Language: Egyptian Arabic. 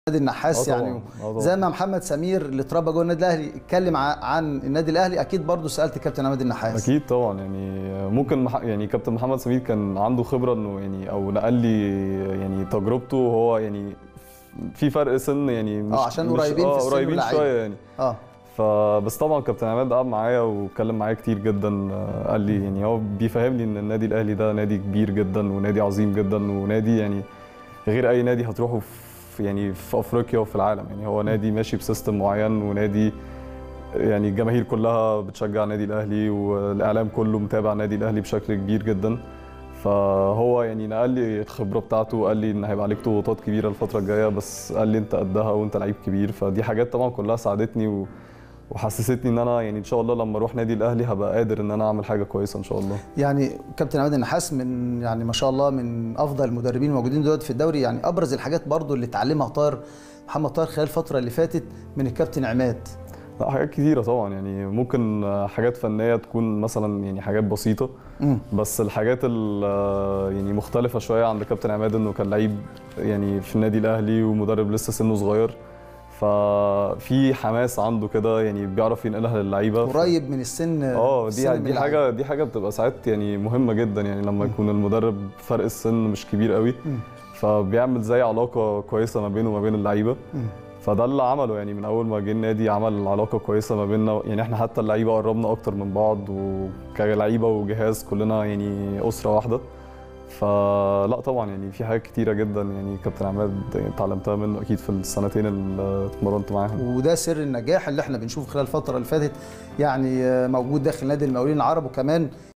نادي النحاس آه طبعاً، يعني آه طبعاً. زي ما محمد سمير اللي اتربى جوه النادي الاهلي اتكلم ع- عن النادي الاهلي اكيد برضه سالت كابتن عماد النحاس اكيد طبعا يعني ممكن مح... يعني كابتن محمد سمير كان عنده خبره انه يعني او نقل لي يعني تجربته وهو يعني في فرق سن يعني مش آه، عشان مش- قريبين في آه السن قريبين واللعيبة. شويه يعني اه فبس طبعا كابتن عماد قعد معايا واتكلم معايا كتير جدا آه، قال لي يعني هو بيفهمني ان النادي الاهلي ده نادي كبير جدا ونادي عظيم جدا ونادي يعني غير اي نادي هتروحه في يعني في افريقيا وفي العالم يعني هو نادي ماشي بسيستم معين ونادي يعني الجماهير كلها بتشجع النادي الاهلي والاعلام كله متابع النادي الاهلي بشكل كبير جدا فهو يعني نقل لي الخبره بتاعته وقال لي ان هيبقى عليك ضغوطات كبيره الفتره الجايه بس قال لي انت قدها وانت لعيب كبير فدي حاجات طبعا كلها ساعدتني و... وحسستني ان انا يعني ان شاء الله لما اروح نادي الاهلي هبقى قادر ان انا اعمل حاجه كويسه ان شاء الله يعني كابتن عماد النحاس من يعني ما شاء الله من افضل المدربين الموجودين دلوقتي في الدوري يعني ابرز الحاجات برضه اللي اتعلمها طاهر محمد طاهر خلال الفتره اللي فاتت من الكابتن عماد لا حاجات كتيره طبعا يعني ممكن حاجات فنيه تكون مثلا يعني حاجات بسيطه مم. بس الحاجات ال- يعني مختلفه شويه عند كابتن عماد انه كان لعيب يعني في النادي الاهلي ومدرب لسه سنه صغير ففي حماس عنده كده يعني بيعرف ينقلها للعيبه ف- قريب من السن اه السن دي من دي اللعيبة. حاجه دي حاجه بتبقى ساعات يعني مهمه جدا يعني لما يكون المدرب فرق السن مش كبير قوي مم. فبيعمل زي علاقه كويسه ما بينه وما بين اللعيبه مم. فده اللي عمله يعني من اول ما جه النادي عمل علاقه كويسه ما بيننا يعني احنا حتى اللعيبه قربنا اكتر من بعض وكلعيبه وجهاز كلنا يعني اسره واحده فلا طبعا يعني في حاجات كتيره جدا يعني كابتن عماد اتعلمتها منه اكيد في السنتين اللي اتمرنت معاهم وده سر النجاح اللي احنا بنشوفه خلال الفتره اللي فاتت يعني آه، موجود داخل نادي المقاولين العرب وكمان